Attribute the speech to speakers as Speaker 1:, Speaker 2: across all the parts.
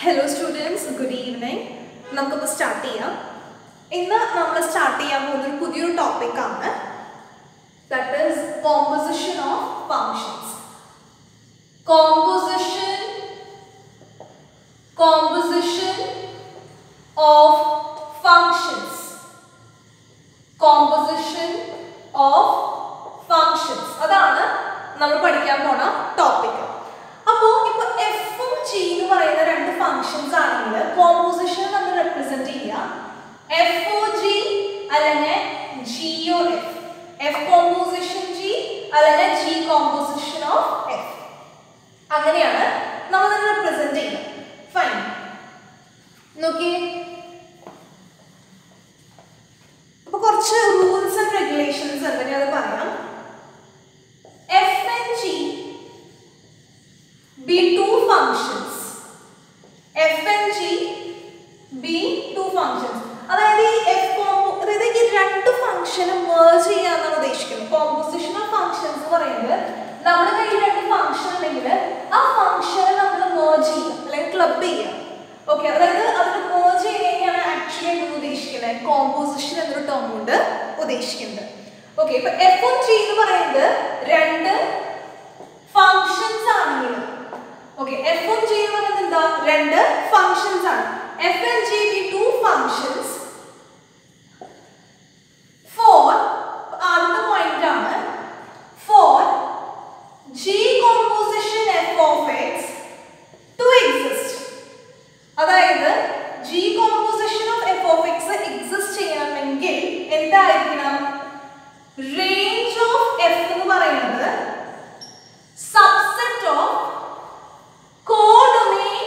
Speaker 1: Hello students good evening നമുക്കിപ്പോൾ start ചെയ്യാം ഇന്ന് നമ്മൾ സ്റ്റാർട്ട് ചെയ്യാൻ പോകുന്ന ഒരു പുതിയൊരു ടോപ്പിക്കാണ് that is composition of functions composition composition of functions composition of functions അതാണ് നമ്മൾ പഠിക്കാൻ പോണ ടോപ്പിക് അപ്പോൾ ഇപ്പോൾ എഫും ജി എന്ന് പറയുന്ന രണ്ട് ഫങ്ഷൻസ് ആണെങ്കിൽ കോമ്പോസിഷൻ നമ്മൾ റെപ്രസെന്റ് ചെയ്യുക എഫ് ഒ ജി അല്ലെങ്കിൽ G O F F composition G അല്ലെങ്കിൽ ജി കോമ്പോസിഷൻ ഓഫ് എഫ് അങ്ങനെയാണ് നമ്മൾ റെപ്രസെന്റ് ചെയ്യുന്നത് ഫൈൻ നോക്കിയേ അപ്പൊ കുറച്ച് റൂൾസ് ആൻഡ് റെഗുലേഷൻസ് ഉണ്ട് ഞാൻ അത് പറയാം F and G be two functions F and G be two functions അതായത് ഈ എഫ് കോമ്പോ അതായത് ഈ രണ്ട് ഫംഗ്ഷനും മേർജ് ചെയ്യാന്നാണ് ഉദ്ദേശിക്കുന്നത് കോമ്പോസിഷൻ ഓഫ് ഫങ്ഷൻസ് എന്ന് പറയുന്നത് നമ്മുടെ കയ്യിൽ രണ്ട് ഫംഗ്ഷൻ ഉണ്ടെങ്കിൽ ആ ഫംഗ്ഷനെ നമ്മൾ മേർജ് ചെയ്യും അല്ലെങ്കിൽ ക്ലബ് ചെയ്യാം ഓക്കെ അതായത് അതിന് മേർജ് ചെയ്യുന്നതിനാണ് ആക്ച്വലി എന്ത് ഉദ്ദേശിക്കുന്നത് കോമ്പോസിഷൻ എന്നൊരു ടേം കൊണ്ട് ഉദ്ദേശിക്കുന്നത് ഓക്കെ ഇപ്പൊ എഫ് ഉം ജി എന്ന് പറയുന്നത് രണ്ട് ഫങ്ഷൻസ് ആണെങ്കിൽ ഓക്കെ എഫ് ഉം ജി എന്ന് പറയുന്നത് എന്താ രണ്ട് ഫങ്ഷൻസ് ആണ് F and G be two functions for ആദ്യത്തെ പോയിന്റ് ആണ് for G composition F of X to exist അതായത് G composition of F of X exist ചെയ്യണമെങ്കിൽ എന്തായിരിക്കണം റേഞ്ച് ഓഫ് എഫ് എന്ന് പറയുന്നത് subset of codomain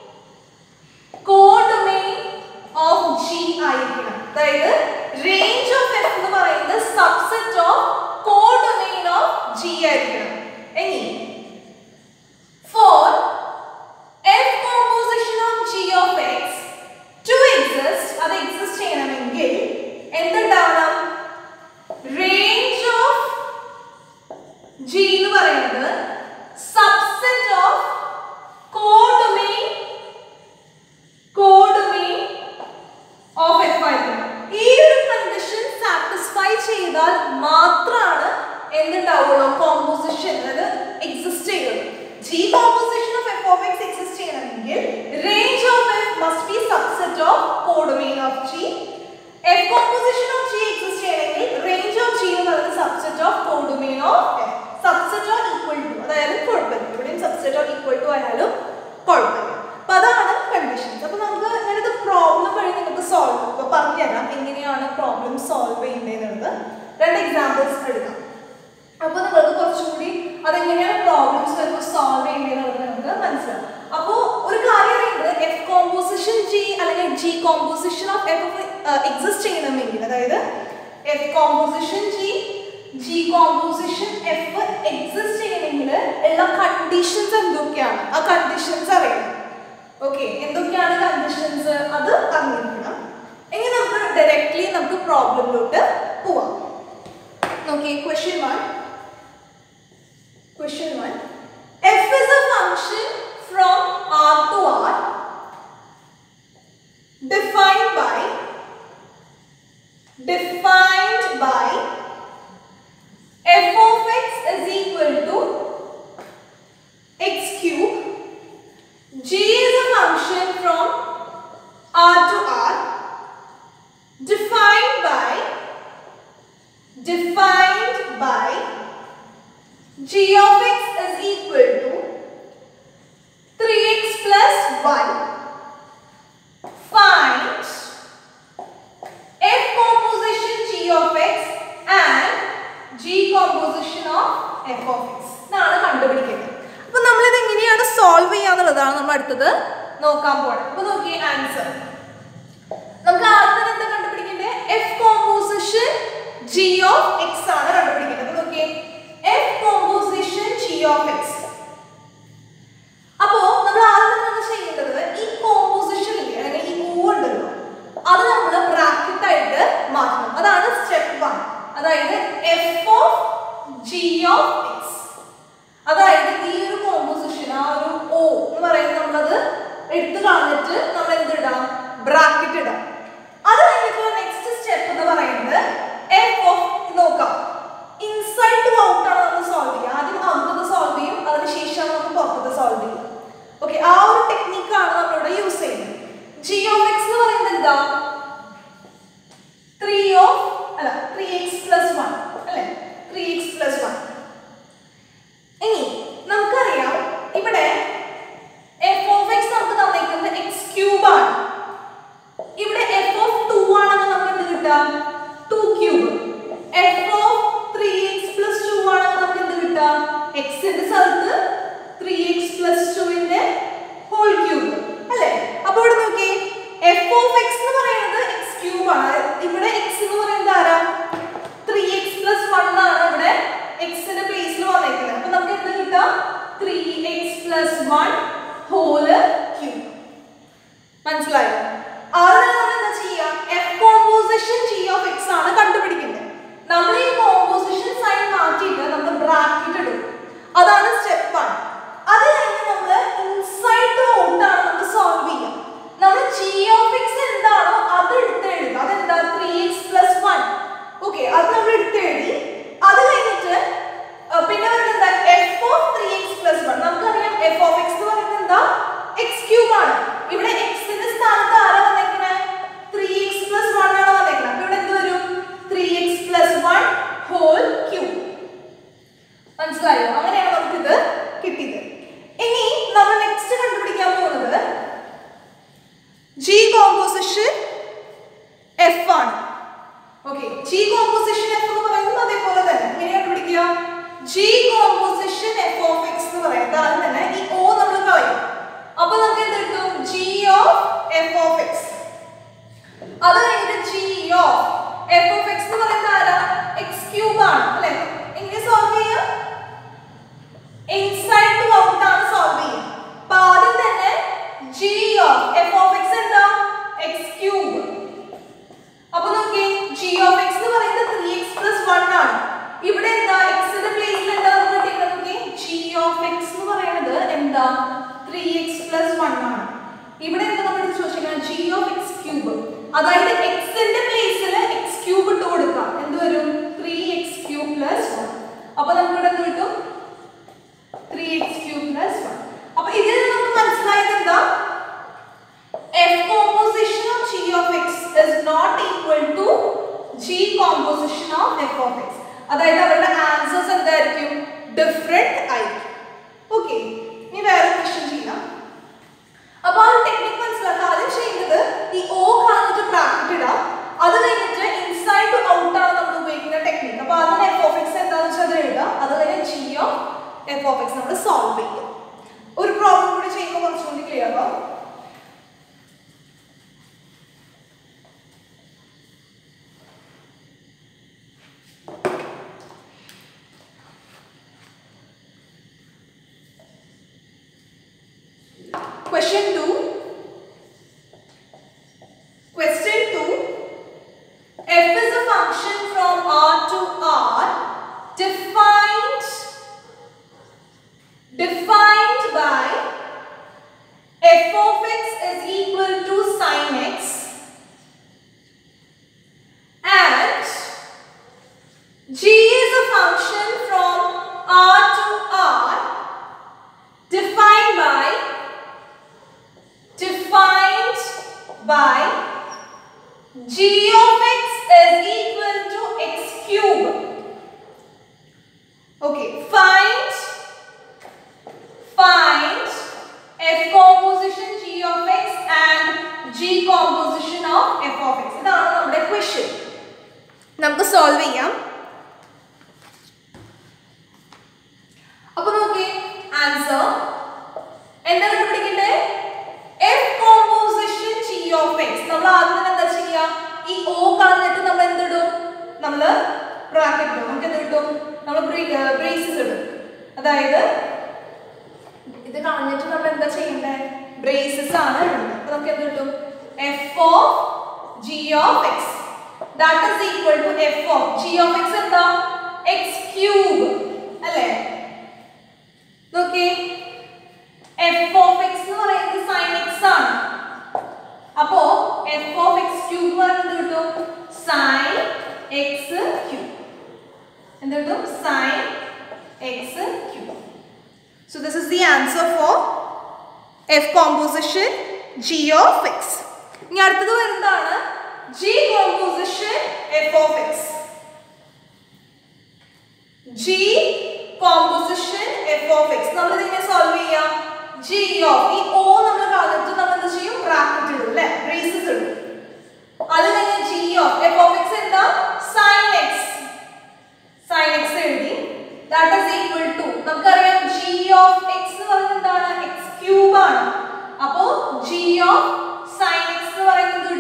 Speaker 1: codomain of G ആയിരിക്കണം അതായത് range of F എന്ന് പറയുന്നത് subset of codomain of G ആയിരിക്കണം ഇനി for F composition of G of X to exist അത് എക്സിസ്റ്റ് ചെയ്യണമെങ്കിൽ എന്തുണ്ടാവണം റേഞ്ച് ഓഫ് ജി എന്ന് പറയുന്നത് subset of codomain codomain of F ആയിരിക്കണം ഈ ഒരു കണ്ടീഷൻ സാറ്റിസ്ഫൈ ചെയ്താൽ മാത്രമാണ് എന്തുണ്ടാവുള്ളൂ കോമ്പോസിഷൻ അതായത് എക്സിസ്റ്റ് ചെയ്യുള്ളൂ G composition of F of X exist ചെയ്യണമെങ്കിൽ range of F must be subset of codomain of G F composition of G exist ചെയ്യണമെങ്കിൽ റേഞ്ച് ഓഫ് ജി എന്ന് പറയുന്നത് subset of codomain of F subset or equal to അതായത് കുഴപ്പമില്ല ഇവിടെയും subset or equal to ആയാലും കുഴപ്പമില്ല അപ്പൊ അതാണ് കണ്ടീഷൻസ് അപ്പൊ നമുക്ക് ഞാനിത് പ്രോബ്ലം വഴി നിങ്ങൾക്ക് സോൾവ് ഇപ്പൊ പറഞ്ഞുതരാം എങ്ങനെയാണ് പ്രോബ്ലം സോൾവ് ചെയ്യുന്നതെന്നുള്ളത് രണ്ട് എക്സാമ്പിൾസ് എടുക്കാം അപ്പൊ നിങ്ങൾക്ക് കുറച്ചുകൂടി അതെങ്ങനെയാണ് പ്രോബ്ലംസ് വരുമ്പോൾ സോൾവ് ചെയ്യുന്നതെന്നുള്ളത് നമുക്ക് മനസ്സിലാവും അപ്പോൾ ഒരു കാര്യം അറിയുന്നത് എഫ് കോമ്പോസിഷൻ ജി അല്ലെങ്കിൽ G composition of F exist ചെയ്യണമെങ്കിൽ അതായത് F composition G G composition F exist ചെയ്യണമെങ്കിൽ ഉള്ള കണ്ടീഷൻസ് എന്തൊക്കെയാണ് ആ കണ്ടീഷൻസ് അറിയണം ഓക്കെ എന്തൊക്കെയാണ് കണ്ടീഷൻസ് അത് അറിഞ്ഞിരിക്കണം എങ്കിൽ നമുക്ക് ഡയറക്ട്ലി നമുക്ക് പ്രോബ്ലമിലോട്ട് പോവാം നോക്കിയേ question one question one F is a function from R to R defined by defined by f of x is equal to x cube g is a function from r to r defined by defined by g of x is equal to 3x plus 1 find f composition g of x and g composition of f of x ഇതാണ് കണ്ടുപിടിക്കുന്നത് അപ്പൊ നമ്മൾ ഇത് എങ്ങനെയാണ് solve ചെയ്യാന്നുള്ളതാണ് നമ്മൾ അടുത്തത് നോക്കാൻ പോണത് അപ്പൊ നോക്കിയേ ആൻസർ നമുക്ക് ആദ്യം എന്താ കണ്ടുപിടിക്കേണ്ടത് F composition G of X ആണ് കണ്ടുപിടിക്കേണ്ടത് അപ്പൊ നോക്കിയേ F composition G of X അപ്പോ നമ്മൾ ആദ്യം നമ്മൾ ചെയ്യേണ്ടത് ഈ കോമ്പോസിഷൻ ഇല്ലേ അല്ലെങ്കിൽ ഈ ഊ ഉണ്ടല്ലോ അത് നമ്മൾ ബ്രാക്കറ്റ് ആയിട്ട് മാറ്റണം അതാണ് സ്റ്റെപ്പ് വൺ അതായത് F of G of X അതായത് ഈ ഒരു കോമ്പോസിഷൻ ആ ഒരു ഓ എന്ന് പറയുന്നത് നമ്മളത് എടുത്തു കളഞ്ഞ ഓഫ് എക്സ് എന്ന് പറയുന്നത് എക്സ് ക്യൂബ് ആണ് ഇവിടെ എക്സ് എന്ന് പറയുന്നത് ആരാ ത്രീ എക്സ് പ്ലസ് വൺ ആണ് ഇവിടെ എക്സിന്റെ പ്ലേസിൽ വന്നേക്കുന്നത് അപ്പൊ നമുക്ക് എന്ത് കിട്ടാം three X plus one whole cube മനസ്സിലായോ ആദ്യം നമ്മൾ എന്താ ചെയ്യുക F composition G of X ആണ് കണ്ടുപിടിക്കുന്നത് നമ്മൾ ഈ കോമ്പോസിഷൻ സൈൻ മാറ്റിയിട്ട് നമ്മൾ ബ്രാക്കറ്റ് ഇടും അതാണ് സ്റ്റെപ്പ് വൺ അത് കഴിഞ്ഞ് നമ്മൾ ഇൻസൈഡ് ടു ഔട്ട് ആണ് നമ്മൾ സോൾവ് ചെയ്യുക നമ്മൾ ജി ഓഫ് എക്സ് എന്താണോ അത് എടുത്ത് എഴുതുക അതെന്താ three X plus one okay അത് നമ്മൾ എടുത്ത് എഴുതി അത് കഴിഞ്ഞിട്ട് ആ, പിന്നെ വരുന്നത് എന്താ F of three X plus one നമുക്കറിയാം എഫ് ഓഫ് എക്സ് എന്ന് പറയുന്നത് എന്താ എക്സ് ക്യൂബ് ആണ് ഇവിടെ എക്സിന്റെ സ്ഥാനത്ത് ആരാ വന്നേക്കണേ ത്രീ എക്സ് പ്ലസ് വൺ ആണ് വന്നേക്കണേ അപ്പൊ ഇവിടെ എന്ത് വരും three X plus one whole cube മനസ്സിലായോ അങ്ങനെയാണ് നമുക്കിത് കിട്ടിയത് ഇനി നമ്മൾ നെക്സ്റ്റ് കണ്ടുപിടിക്കാൻ പോകുന്നത് ജി കോമ്പോസിഷൻ എഫ് ആണ് ഓക്കെ ജി കോമ്പോസിഷൻ എഫ് എന്ന് പറയുന്നത് അതേപോലെ തന്നെ എങ്ങനെ കണ്ടുപിടിക്കുക G composition F of X എന്ന് പറയുന്നത് ആദ്യം തന്നെ ഈ ഓ നമ്മൾ കളയും അപ്പൊ നമുക്ക് എന്ത് കിട്ടും G of F of X അത് കഴിഞ്ഞിട്ട് G of F of X എന്ന് പറയുന്നത് ആരാ എക്സ് ക്യൂബ് ആണ് അല്ലെ എങ്ങനെ സോൾവ് ചെയ്യാം ഇൻസൈഡ് ടു ഔട്ട് ആണ് സോൾവ് ചെയ്യുക അപ്പൊ ആദ്യം തന്നെ G of F of X എന്താ എക്സ് ക്യൂബ് അപ്പൊ നോക്കിയേ ജി ഓഫ് എക്സ് എന്ന് പറയുന്നത് ത്രീ എക്സ് പ്ലസ് വൺ ആണ് ഇവിടെ എന്താ എക്സിന്റെ പ്ലേസിൽ എന്താ നമുക്ക് കിട്ടിയത് നോക്കിയേ ജി ഓഫ് എക്സ് എന്ന് പറയുന്നത് എന്താ ത്രീ എക്സ് പ്ലസ് വൺ ആണ് ഇവിടെ എന്താ നമ്മൾ ചോദിച്ചിരിക്കുന്നത് ജി ഓഫ് എക്സ് ക്യൂബ് അതായത് എക്സിന്റെ പ്ലേസിൽ എക്സ് ക്യൂബ് ഇട്ട് കൊടുക്കാം എന്ത് വരും three X cube plus one അപ്പൊ നമുക്ക് ഇവിടെ എന്ത് കിട്ടും three X cube plus one അപ്പൊ ഇതിൽ നിന്ന് നമുക്ക് മനസ്സിലായത് എന്താ f composition of g of x is not equal to g composition of f of x അതായത് അവരുടെ ആൻസേഴ്സ് എന്തായിരിക്കും ഡിഫറെന്റ് ആയിരിക്കും ഓക്കെ ഇനി വേറെ ക്വസ്റ്റ്യൻ ചെയ്യാം അപ്പൊ ആ ഒരു ടെക്നിക് മനസ്സിലാക്കുക ആദ്യം ചെയ്യുന്നത് ഈ ഓ കളഞ്ഞിട്ട് ബ്രാക്കറ്റ് ഇടാം അത് കഴിഞ്ഞിട്ട് ഇൻസൈഡ് ടു ഔട്ട് ആണ് നമ്മൾ ഉപയോഗിക്കുന്ന ടെക്നിക് അപ്പൊ അതിന് എഫ് ഓഫ് എക്സ് എന്താണെന്ന് വെച്ചാൽ അത് എഴുതാം അത് കഴിഞ്ഞ് G of F of X നമ്മൾ സോൾവ് ചെയ്യും ഒരു പ്രോബ്ലം കൂടി ചെയ്യുമ്പോൾ കുറച്ചുകൂടി ക്ലിയർ ആവും Question 2. Question 2. f is a function from R to R defined defined by f of x is equal to sin x and g is a function from R to R defined by defined by g of x is equal to x cube. Okay, find find f composition g of x and g composition of f of x. ഇതാണ് നമ്മുടെ question നമുക്ക് solve ചെയ്യാം അപ്പൊ നോക്കി answer എന്താ കണ്ടുപിടിക്കണ്ടേ F composition G of X നമ്മൾ ആദ്യം തന്നെ എന്താ ചെയ്യുക ഈ ഓ കളഞ്ഞിട്ട് നമ്മൾ എന്തിടും നമ്മൾ ബ്രാക്കറ്റ് ഇടും നമുക്ക് എന്ത് കിട്ടും നമ്മൾ ബ്രേസസ് ഇടും അതായത് ഇത് കളഞ്ഞിട്ട് നമ്മൾ എന്താ ചെയ്യണ്ടേ ബ്രേസസ് ആണ് ഇടുന്നത് അപ്പൊ നമുക്ക് എന്ത് കിട്ടും F of G of X that is equal to F of G of X എന്താ എക്സ് ക്യൂബ് അല്ലേ നോക്കിയേ എഫ് ഓഫ് എക്സ് എന്ന് പറയുന്നത് സൈൻ എക്സ് ആണ് അപ്പോ എഫ് ഓഫ് എക്സ് ക്യൂബ് പറയുന്നത് കിട്ടും സൈൻ എക്സ് ക്യൂബ് എന്ത് കിട്ടും sine X cube so this is the answer for F composition G of X ഇനി അടുത്തത് വരുന്നതാണ് G composition F of X G composition F of X നമ്മൾ ഇതിനെ solve ചെയ്യാം ജി ഓഫ് ഈ ഓ നമ്മൾ കളഞ്ഞിട്ട് നമ്മൾ എന്ത് ചെയ്യും ബ്രാക്കറ്റ് ഇടും അല്ലെ ബ്രേസസ് ഇടും അത് കഴിഞ്ഞ് G of F of X എന്താ സൈൻ എക്സ് സൈൻ എക്സ് എഴുതി ദാറ്റ് ഈസ് ഈക്വൽ ടു നമുക്കറിയാം ജി ഓഫ് എക്സ് എന്ന് പറയുന്നത് എന്താണ് എക്സ് ക്യൂബ് ആണ് അപ്പോ ജി ഓഫ് സൈൻ എക്സ് എന്ന് പറയുന്നത്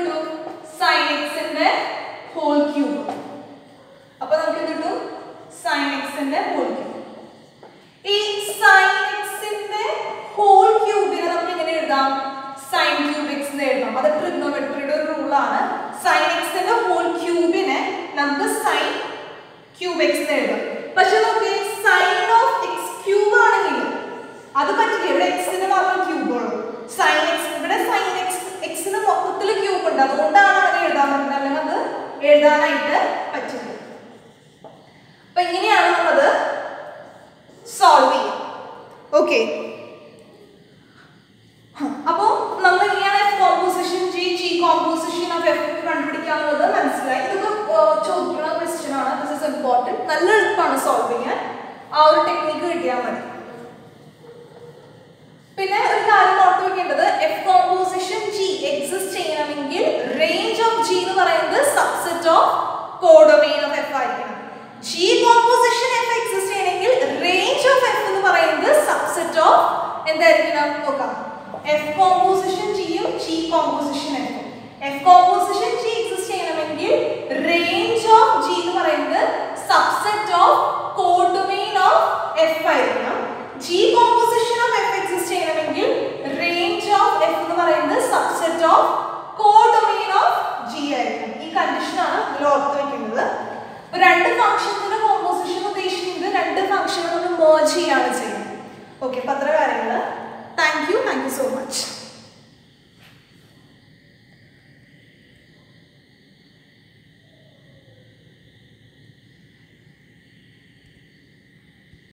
Speaker 1: എങ്ങനെ എഴുതാം സൈൻ ക്യൂബ് എക്സ് എന്ന് എഴുതാം അത് ട്രിഗ്നോമെട്രിയുടെ ഒരു റൂളാണ് സൈൻ എക്സിന്റെ ഹോൾ ക്യൂബിനെ നമുക്ക് സൈൻ ക്യൂബ് എക്സ് എന്ന് എഴുതാം പക്ഷെ നോക്കിയേ സൈൻ ഓഫ് എക്സ് ക്യൂബ് ആണെങ്കിൽ അത് പറ്റില്ല ഇവിടെ എക്സിന് മാത്രം ക്യൂബ് ഉള്ളൂ സൈൻ എക്സ് ഇവിടെ സൈൻ എക്സ് എക്സിന് മൊത്തത്തിൽ ക്യൂബ് ഉണ്ട് അതുകൊണ്ടാണ് അങ്ങനെ എഴുതാൻ പറ്റുന്നത് അല്ലെങ്കിൽ അത് എഴുതാനായിട്ട് പറ്റില്ല അപ്പൊ ഇങ്ങനെയാണ് നമ്മളത് സോൾവ് ചെയ്യുക ഓക്കെ അപ്പോ നമ്മൾ ഇങ്ങനെ F composition G G composition of F കണ്ടുപിടിക്കാന്നുള്ളത് മനസ്സിലായി ഇതൊക്കെ ഏർ, ചോദിക്കുന്ന ക്വസ്റ്റ്യൻ ആണ് ദിസ് ഇസ് ഇമ്പോർട്ടൻറ്റ് നല്ല എളുപ്പമാണ് സോൾവ് ചെയ്യാൻ ആ ഒരു ടെക്നിക്ക് കിട്ടിയാൽ മതി പിന്നെ ഒരു കാര്യം ഓർത്ത് വെക്കേണ്ടത് എഫ് കോമ്പോസിഷൻ ജി എക്സിസ്റ്റ് ചെയ്യണമെങ്കിൽ റേഞ്ച് ഓഫ് ജി എന്ന് പറയുന്നത് subset of codomain of F ആയിരിക്കണം ജി കോമ്പോസിഷൻ എഫ് എക്സിസ്റ്റ് ചെയ്യണമെങ്കിൽ റേഞ്ച് ഓഫ് എഫ് എന്ന് പറയുന്നത് സബ്സെറ്റ് ഓഫ് എന്തായിരിക്കണം നോക്കാം എഫ് കോമ്പോസിഷൻ ജിയും ജി കോമ്പോസിഷൻ എഫും എഫ് കോമ്പോസിഷൻ ജി എക്സിസ്റ്റ് ചെയ്യണമെങ്കിൽ റേഞ്ച് ഓഫ് ജി എന്ന് പറയുന്നത് subset of codomain of F ആയിരിക്കണം G composition of F exist ചെയ്യണമെങ്കിൽ റേഞ്ച് ഓഫ് എഫ് എന്ന് പറയുന്നത് subset of codomain of G ആയിരിക്കും ഈ കണ്ടീഷനാണ് ഇതിൽ ഓർത്ത് വെക്കുന്നത് അപ്പൊ രണ്ട് ഫംഗ്ഷൻസിന്റെ കോമ്പോസിഷൻ ഉദ്ദേശിക്കുന്നത് രണ്ട് ഫംഗ്ഷനുകൾ ഒന്ന് മേർജ് ചെയ്യാണ് ചെയ്യുന്നത് ഓക്കെ അപ്പൊ അത്ര